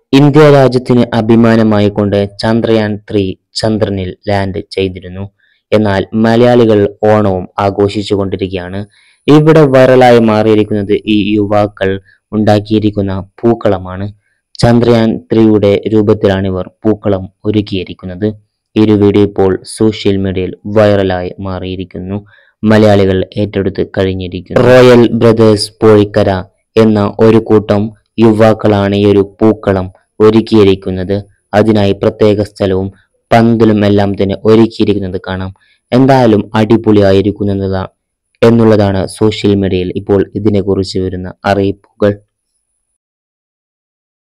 India രാജ്യത്തിന് അഭിമാനമായി കൊണ്ട് ചന്ദ്രയാൻ ത്രീ ചന്ദ്രനിൽ ലാൻഡ് ചെയ്തിരുന്നു എന്നാൽ മലയാളികൾ ഓണവും ആഘോഷിച്ചു കൊണ്ടിരിക്കുകയാണ് ഇവിടെ വൈറലായി മാറിയിരിക്കുന്നത് ഈ യുവാക്കൾ ഉണ്ടാക്കിയിരിക്കുന്ന പൂക്കളമാണ് ചന്ദ്രയാൻ ത്രീയുടെ രൂപത്തിലാണ് ഇവർ പൂക്കളം ഒരുക്കിയിരിക്കുന്നത് ഈ ഒരു വീഡിയോ ഇപ്പോൾ സോഷ്യൽ മീഡിയയിൽ വൈറലായി മാറിയിരിക്കുന്നു മലയാളികൾ ഏറ്റെടുത്ത് കഴിഞ്ഞിരിക്കുന്നു റോയൽ ബ്രദേഴ്സ് പോഴിക്കര എന്ന ഒരു കൂട്ടം യുവാക്കളാണ് ഈ ഒരു പൂക്കളം ഒരുക്കിയിരിക്കുന്നത് അതിനായി പ്രത്യേക സ്ഥലവും പന്തലും എല്ലാം തന്നെ ഒരുക്കിയിരിക്കുന്നത് കാണാം എന്തായാലും അടിപൊളിയായിരിക്കുന്നതാ എന്നുള്ളതാണ് സോഷ്യൽ മീഡിയയിൽ ഇപ്പോൾ ഇതിനെക്കുറിച്ച് വരുന്ന അറിയിപ്പുകൾ